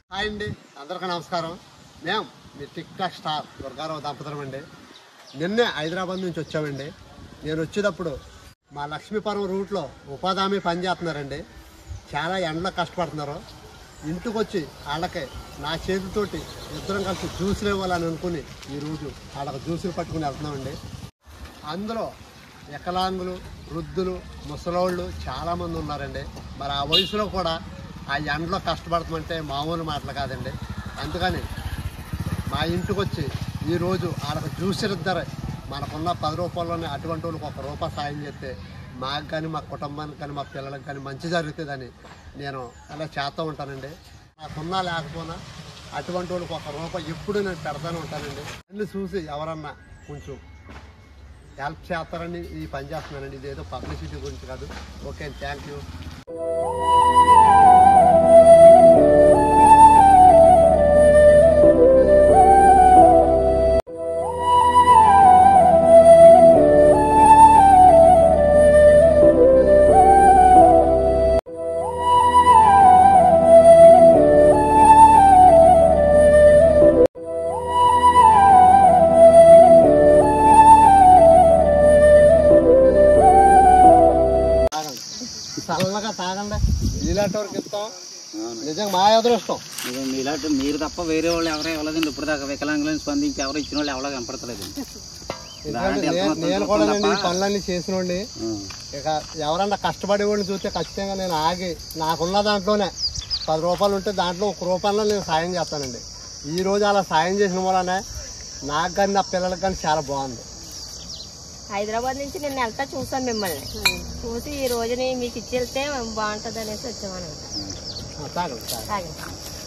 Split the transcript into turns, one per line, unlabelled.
hi అండి అందరికీ నమస్కారం మేము మీ టిక్ టాక్ స్టార్ దుర్గారావు దంపతులం అండి నిన్నే హైదరాబాద్ నుంచి వచ్చామండి నేను వచ్చేటప్పుడు మా లక్ష్మీపురం రూట్లో ఉపాధి హామీ పని చేస్తున్నారండి చాలా ఎండలో కష్టపడుతున్నారు ఇంటికి వచ్చి వాళ్ళకి నా చేతితోటి ఇద్దరం కలిసి జ్యూసులు ఇవ్వాలని అనుకుని ఈరోజు వాళ్ళకి జ్యూసులు పట్టుకుని వెళ్తున్నామండి అందులో వికలాంగులు వృద్ధులు ముసలోళ్ళు చాలామంది ఉన్నారండి మరి ఆ వయసులో కూడా ఆ ఎండలో కష్టపడతామంటే మామూలు మాటలు కాదండి అందుకని మా ఇంటికి వచ్చి ఈరోజు వాళ్ళకి జ్యూస్ ఇద్దరు మనకున్న పది రూపాయల్లోనే అటువంటి వాళ్ళకి ఒక రూపాయి సాయం చేస్తే మాకు కానీ మా కుటుంబానికి కానీ మా పిల్లలకు కానీ మంచి జరుగుతుందని నేను అలా చేస్తూ ఉంటానండి నాకున్నా లేకపోయినా అటువంటి వాళ్ళకి ఒక రూపాయి ఎప్పుడు నేను పెడతానే ఉంటానండి అన్ని చూసి ఎవరన్నా కొంచెం హెల్ప్ చేస్తారని ఈ పని చేస్తున్నానండి ఇదేదో పబ్లిసిటీ గురించి కాదు ఓకే థ్యాంక్ యూ తాగండి చల్లగా తాగండి ఇలాంటి వరకు ఇస్తాం నిజంగా మా అదృష్టం
ఇదిగో మీలాంటి మీరు తప్ప వేరే వాళ్ళు ఎవరో ఇవ్వలేదండి ఇప్పుడు దాకా వికలాంగులను స్పందించి ఎవరు ఇచ్చిన వాళ్ళు ఎవరో కనపడతలేదు
ఎందుకంటే నేను- నేను కూడా నేను ఈ పనులన్నీ చేసినోండి ఇక ఎవరన్నా కష్టపడే వాళ్ళని చూస్తే ఖచ్చితంగా నేను ఆగి నాకున్న దాంట్లోనే పది రూపాయలు ఉంటే దాంట్లో ఒక రూపాయలో నేను సాయం చేస్తానండి ఈ రోజు అలా సాయం చేసిన వల్లనే నాకు కానీ నా పిల్లలకి కానీ చాలా బాగుంది
హైదరాబాద్ నుంచి నేను వెళ్తా చూసాను మిమ్మల్ని చూసి ఈ రోజుని మీకు ఇచ్చి వెళ్తే బాగుంటుంది అనేసి వచ్చామని
ఆ, తాగండి తాగండి
తాగండి